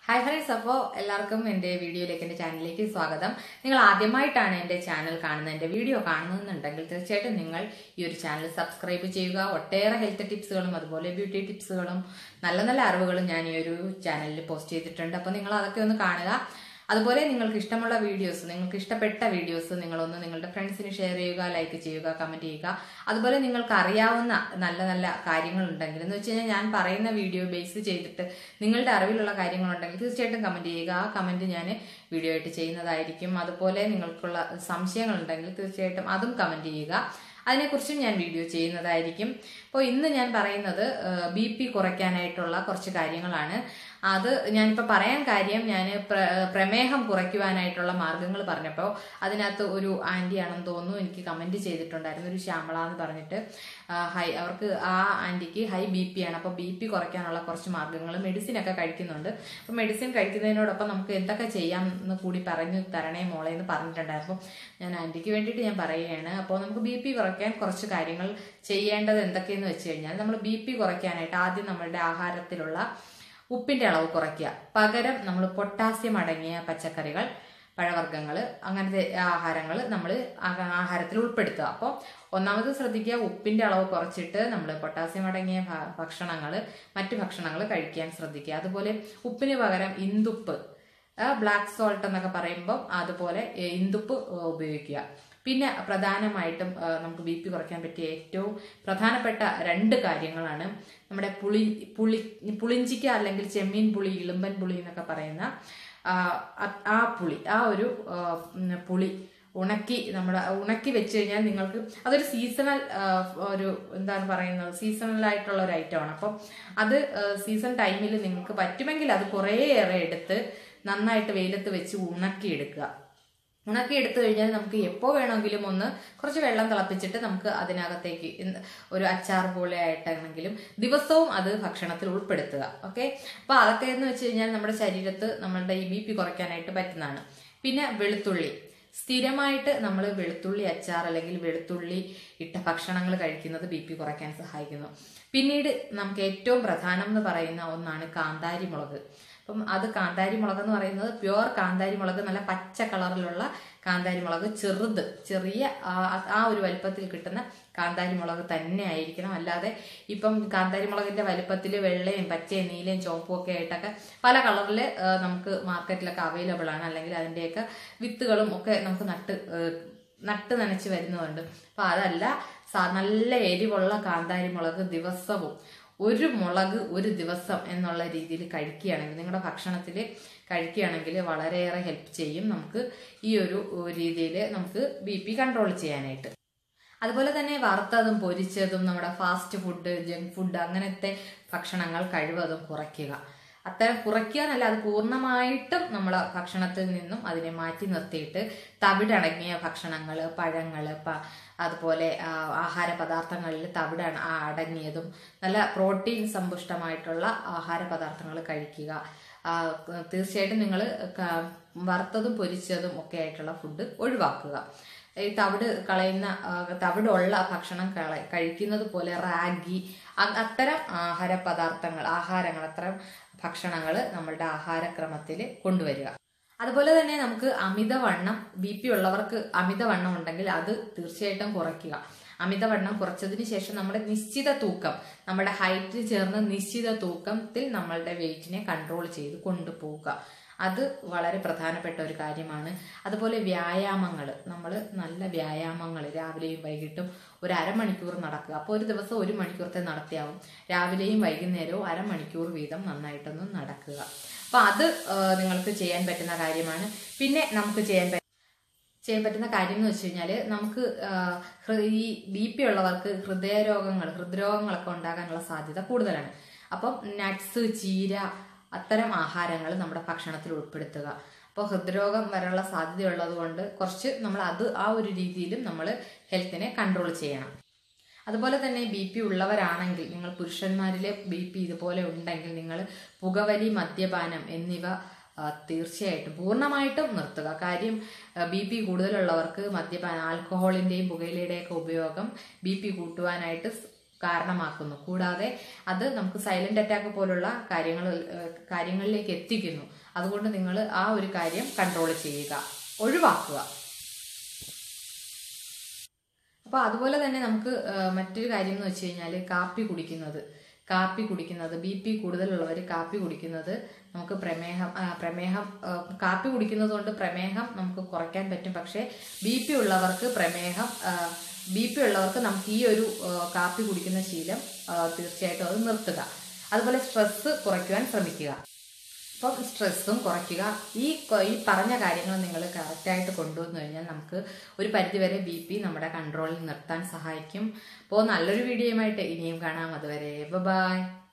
hi friends അപ്പോൾ എല്ലാവർക്കും എൻ്റെ വീഡിയോയിലേക്ക് എൻ്റെ ചാനലിലേക്ക് സ്വാഗതം നിങ്ങൾ ആദ്യമായിട്ടാണ് എൻ്റെ ചാനൽ കാണുന്നത് എൻ്റെ വീഡിയോ കാണുന്നുണ്ടെങ്കിൽ തീർച്ചയായിട്ടും നിങ്ങൾ ഈ ഒരു ചാനൽ സബ്സ്ക്രൈബ് ചെയ്യുക ഒട്ടേറെ ഹെൽത്ത് ടിപ്സുകളും അതുപോലെ ബ്യൂട്ടി ടിപ്സുകളും നല്ല നല്ല അറിവുകളും ഞാൻ ഈ ഒരു ചാനലിൽ പോസ്റ്റ് ചെയ്തിട്ടുണ്ട് അപ്പോൾ നിങ്ങൾ അതൊക്കെ ഒന്ന് കാണുക അതുപോലെ നിങ്ങൾക്ക് ഇഷ്ടമുള്ള വീഡിയോസ് നിങ്ങൾക്ക് ഇഷ്ടപ്പെട്ട വീഡിയോസ് നിങ്ങളൊന്ന് നിങ്ങളുടെ ഫ്രണ്ട്സിന് ഷെയർ ചെയ്യുക ലൈക്ക് ചെയ്യുക കമന്റ് ചെയ്യുക അതുപോലെ നിങ്ങൾക്ക് അറിയാവുന്ന നല്ല നല്ല കാര്യങ്ങൾ ഉണ്ടെങ്കിൽ എന്ന് വെച്ച് കഴിഞ്ഞാൽ ഞാൻ പറയുന്ന വീഡിയോ ബേസ് ചെയ്തിട്ട് നിങ്ങളുടെ അറിവിലുള്ള കാര്യങ്ങളുണ്ടെങ്കിൽ തീർച്ചയായിട്ടും കമന്റ് ചെയ്യുക ആ കമന്റ് ഞാൻ വീഡിയോ ആയിട്ട് ചെയ്യുന്നതായിരിക്കും അതുപോലെ നിങ്ങൾക്കുള്ള സംശയങ്ങൾ ഉണ്ടെങ്കിൽ തീർച്ചയായിട്ടും അതും കമന്റ് ചെയ്യുക അതിനെക്കുറിച്ചും ഞാൻ വീഡിയോ ചെയ്യുന്നതായിരിക്കും അപ്പോൾ ഇന്ന് ഞാൻ പറയുന്നത് ബി പി കുറയ്ക്കാനായിട്ടുള്ള കുറച്ച് കാര്യങ്ങളാണ് അത് ഞാനിപ്പോൾ പറയാൻ കാര്യം ഞാൻ പ്രമേഹം കുറയ്ക്കുവാനായിട്ടുള്ള മാർഗങ്ങൾ പറഞ്ഞപ്പോൾ അതിനകത്ത് ഒരു ആൻറ്റി ആണെന്ന് തോന്നുന്നു എനിക്ക് കമൻറ്റ് ചെയ്തിട്ടുണ്ടായിരുന്നു ഒരു ശ്യാമള എന്ന് പറഞ്ഞിട്ട് ഹൈ അവർക്ക് ആ ആൻറ്റിക്ക് ഹൈ ബി പി ആണ് അപ്പോൾ ബി പി കുറയ്ക്കാനുള്ള കുറച്ച് മാർഗങ്ങൾ മെഡിസിൻ ഒക്കെ കഴിക്കുന്നുണ്ട് അപ്പോൾ മെഡിസിൻ കഴിക്കുന്നതിനോടൊപ്പം നമുക്ക് എന്തൊക്കെ ചെയ്യാം എന്ന് കൂടി പറഞ്ഞു തരണേ മോളെ എന്ന് പറഞ്ഞിട്ടുണ്ടായിരുന്നു ഞാൻ ആൻറ്റിക്ക് വേണ്ടിയിട്ട് ഞാൻ പറയുകയാണ് അപ്പോൾ നമുക്ക് ബി പി കുറയ്ക്കാൻ കുറച്ച് കാര്യങ്ങൾ ചെയ്യേണ്ടത് എന്തൊക്കെയെന്ന് വെച്ച് കഴിഞ്ഞാൽ നമ്മൾ ബി പി കുറയ്ക്കാനായിട്ട് ആദ്യം നമ്മളുടെ ആഹാരത്തിലുള്ള ഉപ്പിന്റെ അളവ് കുറയ്ക്കുക പകരം നമ്മൾ പൊട്ടാസ്യം അടങ്ങിയ പച്ചക്കറികൾ പഴവർഗ്ഗങ്ങൾ അങ്ങനത്തെ ആഹാരങ്ങൾ നമ്മൾ ആഹാരത്തിൽ ഉൾപ്പെടുത്തുക അപ്പോൾ ഒന്നാമത് ശ്രദ്ധിക്കുക ഉപ്പിന്റെ അളവ് കുറച്ചിട്ട് നമ്മൾ പൊട്ടാസ്യം അടങ്ങിയ ഭക്ഷണങ്ങൾ മറ്റു ഭക്ഷണങ്ങൾ കഴിക്കാൻ ശ്രദ്ധിക്കുക അതുപോലെ ഉപ്പിന് പകരം ഇന്ദുപ്പ് ബ്ലാക്ക് സോൾട്ട് എന്നൊക്കെ പറയുമ്പോൾ അതുപോലെ ഇന്ദുപ്പ് ഉപയോഗിക്കുക പിന്നെ പ്രധാനമായിട്ടും നമുക്ക് ബി പി കുറയ്ക്കാൻ പറ്റിയ ഏറ്റവും പ്രധാനപ്പെട്ട രണ്ട് കാര്യങ്ങളാണ് നമ്മുടെ പുളി പുളി പുളിഞ്ചിക്ക അല്ലെങ്കിൽ ചെമ്മീൻ പുളി ഇളുമ്പൻ പുളി എന്നൊക്കെ പറയുന്ന ആ പുളി ആ ഒരു പുളി ഉണക്കി നമ്മുടെ ഉണക്കി വെച്ച് കഴിഞ്ഞാൽ നിങ്ങൾക്ക് അതൊരു സീസണൽ ഒരു എന്താണ് പറയുന്നത് സീസണൽ ആയിട്ടുള്ള ഒരു ഐറ്റമാണ് അപ്പം അത് സീസൺ ടൈമിൽ നിങ്ങൾക്ക് പറ്റുമെങ്കിൽ അത് കുറേയേറെ എടുത്ത് നന്നായിട്ട് വെയിലത്ത് വെച്ച് ഉണക്കി എടുക്കുക ഉണക്കി എടുത്തു കഴിഞ്ഞാൽ നമുക്ക് എപ്പോൾ വേണമെങ്കിലും ഒന്ന് കുറച്ച് വെള്ളം തിളപ്പിച്ചിട്ട് നമുക്ക് അതിനകത്തേക്ക് ഒരു അച്ചാർ പോലെ ആയിട്ടാണെങ്കിലും ദിവസവും അത് ഭക്ഷണത്തിൽ ഉൾപ്പെടുത്തുക ഓക്കെ അപ്പൊ അതൊക്കെ എന്ന് വെച്ച് കഴിഞ്ഞാൽ നമ്മുടെ ശരീരത്ത് നമ്മളുടെ ഈ ബി പി കുറയ്ക്കാനായിട്ട് പറ്റുന്നതാണ് പിന്നെ വെളുത്തുള്ളി സ്ഥിരമായിട്ട് നമ്മൾ വെളുത്തുള്ളി അച്ചാർ അല്ലെങ്കിൽ വെളുത്തുള്ളി ഇട്ട ഭക്ഷണങ്ങൾ കഴിക്കുന്നത് ബി പി കുറയ്ക്കാൻ സഹായിക്കുന്നു പിന്നീട് നമുക്ക് ഏറ്റവും പ്രധാനം എന്ന് പറയുന്ന ഒന്നാണ് കാന്താരി മുളക് അപ്പം അത് കാന്താരി മുളക് എന്ന് പറയുന്നത് പ്യുവർ കാന്താരി മുളക് നല്ല പച്ച കളറിലുള്ള കാന്താരി മുളക് ചെറുത് ചെറിയ ആ ഒരു വലുപ്പത്തിൽ കിട്ടുന്ന കാന്താരി മുളക് തന്നെ ആയിരിക്കണം അല്ലാതെ ഇപ്പം കാന്താരി മുളകിന്റെ വലുപ്പത്തിൽ വെള്ളയും പച്ചയും നീലയും ചുവപ്പും ഒക്കെ ആയിട്ടൊക്കെ പല കളറിൽ നമുക്ക് മാർക്കറ്റിലൊക്കെ അവൈലബിൾ ആണ് അല്ലെങ്കിൽ അതിൻ്റെയൊക്കെ വിത്തുകളും ഒക്കെ നമുക്ക് നട്ട് നട്ട് നനച്ച് വരുന്നുണ്ട് അപ്പൊ അതല്ല നല്ല എരിവുള്ള കാന്താരി മുളക് ദിവസവും ഒരു മുളക് ഒരു ദിവസം എന്നുള്ള രീതിയിൽ കഴിക്കുകയാണെങ്കിൽ നിങ്ങളുടെ ഭക്ഷണത്തിൽ കഴിക്കുകയാണെങ്കിൽ വളരെയേറെ ഹെൽപ്പ് ചെയ്യും നമുക്ക് ഈ ഒരു രീതിയിൽ നമുക്ക് ബി പി കൺട്രോൾ ചെയ്യാനായിട്ട് അതുപോലെ തന്നെ വറുത്തതും പൊരിച്ചതും നമ്മുടെ ഫാസ്റ്റ് ഫുഡ് ജങ്ക് ഫുഡ് അങ്ങനത്തെ ഭക്ഷണങ്ങൾ കഴിവതും കുറയ്ക്കുക അത്തരം കുറയ്ക്കുക എന്നല്ല അത് പൂർണ്ണമായിട്ടും നമ്മൾ ഭക്ഷണത്തിൽ നിന്നും അതിനെ മാറ്റി നിർത്തിയിട്ട് തവിടടങ്ങിയ ഭക്ഷണങ്ങൾ പഴങ്ങൾ അതുപോലെ ആഹാര പദാർത്ഥങ്ങളിൽ തവിട് അടങ്ങിയതും നല്ല പ്രോട്ടീൻ സമ്പുഷ്ടമായിട്ടുള്ള ആഹാര പദാർത്ഥങ്ങൾ കഴിക്കുക തീർച്ചയായിട്ടും നിങ്ങൾ വറുത്തതും പൊരിച്ചതും ഒക്കെ ആയിട്ടുള്ള ഫുഡ് ഒഴിവാക്കുക ഈ തവിട് കളയുന്ന തവിടുള്ള ഭക്ഷണം കള കഴിക്കുന്നത് പോലെ റാഗി അത്തരം ആഹാര പദാർത്ഥങ്ങൾ ആഹാരങ്ങൾ അത്തരം ഭക്ഷണങ്ങൾ നമ്മളുടെ ആഹാരക്രമത്തിൽ കൊണ്ടുവരിക അതുപോലെ തന്നെ നമുക്ക് അമിതവണ്ണം ബി പി ഉള്ളവർക്ക് അമിതവണ്ണം ഉണ്ടെങ്കിൽ അത് തീർച്ചയായിട്ടും കുറയ്ക്കുക അമിതവണ്ണം കുറച്ചതിന് ശേഷം നമ്മുടെ നിശ്ചിത തൂക്കം നമ്മുടെ ഹൈറ്റ് ചേർന്ന് നിശ്ചിത തൂക്കത്തിൽ നമ്മളുടെ വെയിറ്റിനെ കൺട്രോൾ ചെയ്ത് കൊണ്ടുപോവുക അത് വളരെ പ്രധാനപ്പെട്ട ഒരു കാര്യമാണ് അതുപോലെ വ്യായാമങ്ങൾ നമ്മൾ നല്ല വ്യായാമങ്ങൾ രാവിലെയും വൈകിട്ടും ഒരു അരമണിക്കൂർ നടക്കുക അപ്പോൾ ഒരു ദിവസം ഒരു മണിക്കൂറത്തെ നടത്തിയാവും രാവിലെയും വൈകുന്നേരവും അരമണിക്കൂർ വീതം നന്നായിട്ടൊന്ന് നടക്കുക അപ്പോൾ അത് നിങ്ങൾക്ക് ചെയ്യാൻ പറ്റുന്ന കാര്യമാണ് പിന്നെ നമുക്ക് ചെയ്യാൻ ചെയ്യാൻ പറ്റുന്ന കാര്യം എന്ന് വെച്ച് കഴിഞ്ഞാൽ നമുക്ക് ഈ ബി പി ഉള്ളവർക്ക് ഹൃദയരോഗങ്ങൾ ഹൃദ്രോഗങ്ങളൊക്കെ ഉണ്ടാകാനുള്ള സാധ്യത കൂടുതലാണ് അപ്പം നട്ട്സ് ചീര അത്തരം ആഹാരങ്ങൾ നമ്മുടെ ഭക്ഷണത്തിൽ ഉൾപ്പെടുത്തുക അപ്പോൾ ഹൃദ്രോഗം വരാനുള്ള സാധ്യതയുള്ളത് കൊണ്ട് കുറച്ച് നമ്മൾ അത് ആ ഒരു രീതിയിലും നമ്മൾ ഹെൽത്തിനെ കൺട്രോൾ ചെയ്യണം അതുപോലെ തന്നെ ബി പി ഉള്ളവരാണെങ്കിൽ നിങ്ങൾ പുരുഷന്മാരിലെ ബി പി ഇതുപോലെ ഉണ്ടെങ്കിൽ നിങ്ങൾ പുകവലി മദ്യപാനം എന്നിവ തീർച്ചയായിട്ടും പൂർണ്ണമായിട്ടും നിർത്തുക കാര്യം ബി പി കൂടുതലുള്ളവർക്ക് മദ്യപാനം ആൽക്കഹോളിന്റെയും പുകയിലയുടെയൊക്കെ ഉപയോഗം ബി പി കൂട്ടുവാനായിട്ട് കാരണമാക്കുന്നു കൂടാതെ അത് നമുക്ക് സൈലന്റ് അറ്റാക്ക് പോലുള്ള കാര്യങ്ങൾ ഏഹ്, കാര്യങ്ങളിലേക്ക് എത്തിക്കുന്നു അതുകൊണ്ട് നിങ്ങൾ ആ ഒരു കാര്യം കൺട്രോൾ ചെയ്യുക ഒഴിവാക്കുക അപ്പോൾ അതുപോലെ തന്നെ നമുക്ക് ആ, മറ്റൊരു കാര്യം എന്ന് വെച്ച് കഴിഞ്ഞാൽ കാപ്പി കുടിക്കുന്നത് കാപ്പി കുടിക്കുന്നത് ബി പി കൂടുതലുള്ളവർ കാപ്പി കുടിക്കുന്നത് നമുക്ക് പ്രമേഹം ആ, പ്രമേഹം ആ, കാപ്പി കുടിക്കുന്നത് കൊണ്ട് പ്രമേഹം നമുക്ക് കുറയ്ക്കാൻ പറ്റും പക്ഷേ ബി പി ഉള്ളവർക്ക് പ്രമേഹം ബി പി ഉള്ളവർക്ക് നമുക്ക് ഈ ഒരു ആ, കാപ്പി കുടിക്കുന്ന ശീലം ആ, തീർച്ചയായിട്ടും അത് നിർത്തുക അതുപോലെ സ്ട്രെസ്സ് കുറയ്ക്കുവാൻ ശ്രമിക്കുക അപ്പം സ്ട്രെസ്സും കുറയ്ക്കുക ഈ കൊ- ഈ പറഞ്ഞ കാര്യങ്ങൾ നിങ്ങൾ കറക്റ്റായിട്ട് കൊണ്ടുവന്നു കഴിഞ്ഞാൽ നമുക്ക് ഒരു പരിധിവരെ ബി പി നമ്മുടെ കൺട്രോളിൽ നിർത്താൻ സഹായിക്കും അപ്പോൾ നല്ലൊരു വീഡിയോയുമായിട്ട് ഇനിയും കാണാം അതുവരെ ബൈ